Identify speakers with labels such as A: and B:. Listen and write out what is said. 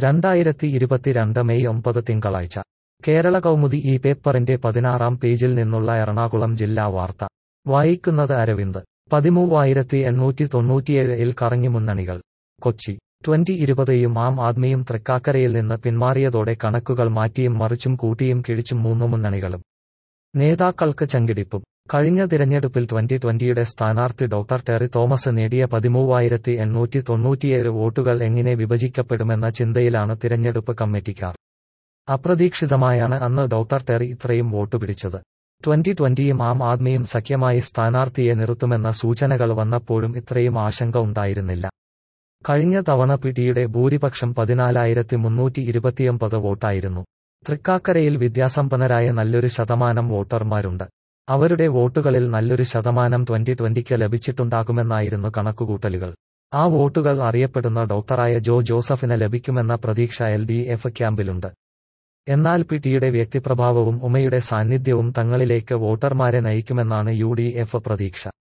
A: രണ്ടായിരത്തി ഇരുപത്തിരണ്ട് മെയ് ഒമ്പത് തിങ്കളാഴ്ച കേരള കൗമുദി ഈ പേപ്പറിന്റെ പതിനാറാം പേജിൽ നിന്നുള്ള എറണാകുളം ജില്ലാ വാർത്ത വായിക്കുന്നത് അരവിന്ദ് പതിമൂവായിരത്തി എണ്ണൂറ്റി തൊണ്ണൂറ്റിയേഴിൽ കറങ്ങി മുന്നണികൾ കൊച്ചി ട്വന്റി ഇരുപതെയും ആം ആദ്മിയും തൃക്കാക്കരയിൽ നിന്ന് പിന്മാറിയതോടെ കണക്കുകൾ മാറ്റിയും മറിച്ചും കൂട്ടിയും കിഴിച്ചും മൂന്നു മുന്നണികളും നേതാക്കൾക്ക് ചങ്കിടിപ്പും കഴിഞ്ഞ തിരഞ്ഞെടുപ്പിൽ ട്വന്റി ട്വന്റിയുടെ സ്ഥാനാർത്ഥി ഡോക്ടർ ടെറി തോമസ് നേടിയ പതിമൂവായിരത്തി എണ്ണൂറ്റി തൊണ്ണൂറ്റിയേഴ് വോട്ടുകൾ എങ്ങനെ വിഭജിക്കപ്പെടുമെന്ന ചിന്തയിലാണ് തിരഞ്ഞെടുപ്പ് കമ്മിറ്റിക്കാർ അപ്രതീക്ഷിതമായാണ് അന്ന് ഡോക്ടർ ടെറി ഇത്രയും വോട്ട് പിടിച്ചത് ട്വന്റി ട്വന്റിയും ആം ആദ്മിയും സഖ്യമായി സ്ഥാനാർത്ഥിയെ നിർത്തുമെന്ന സൂചനകൾ വന്നപ്പോഴും ഇത്രയും ആശങ്ക ഉണ്ടായിരുന്നില്ല കഴിഞ്ഞ തവണ പിടിയുടെ ഭൂരിപക്ഷം പതിനാലായിരത്തി മുന്നൂറ്റി ഇരുപത്തിയൊമ്പത് വോട്ടായിരുന്നു തൃക്കാക്കരയിൽ വിദ്യാസമ്പന്നരായ നല്ലൊരു ശതമാനം വോട്ടർമാരുണ്ട് അവരുടെ വോട്ടുകളിൽ നല്ലൊരു ശതമാനം ട്വന്റി ട്വന്റിക്ക് ലഭിച്ചിട്ടുണ്ടാകുമെന്നായിരുന്നു കണക്കുകൂട്ടലുകൾ ആ വോട്ടുകൾ അറിയപ്പെടുന്ന ഡോക്ടറായ ജോ ജോസഫിന് ലഭിക്കുമെന്ന പ്രതീക്ഷ എൽ ഡി എഫ് ക്യാമ്പിലുണ്ട് എന്നാൽ പിടിയുടെ വ്യക്തിപ്രഭാവവും ഉമയുടെ സാന്നിധ്യവും തങ്ങളിലേക്ക് വോട്ടർമാരെ നയിക്കുമെന്നാണ് യു ഡി എഫ് പ്രതീക്ഷ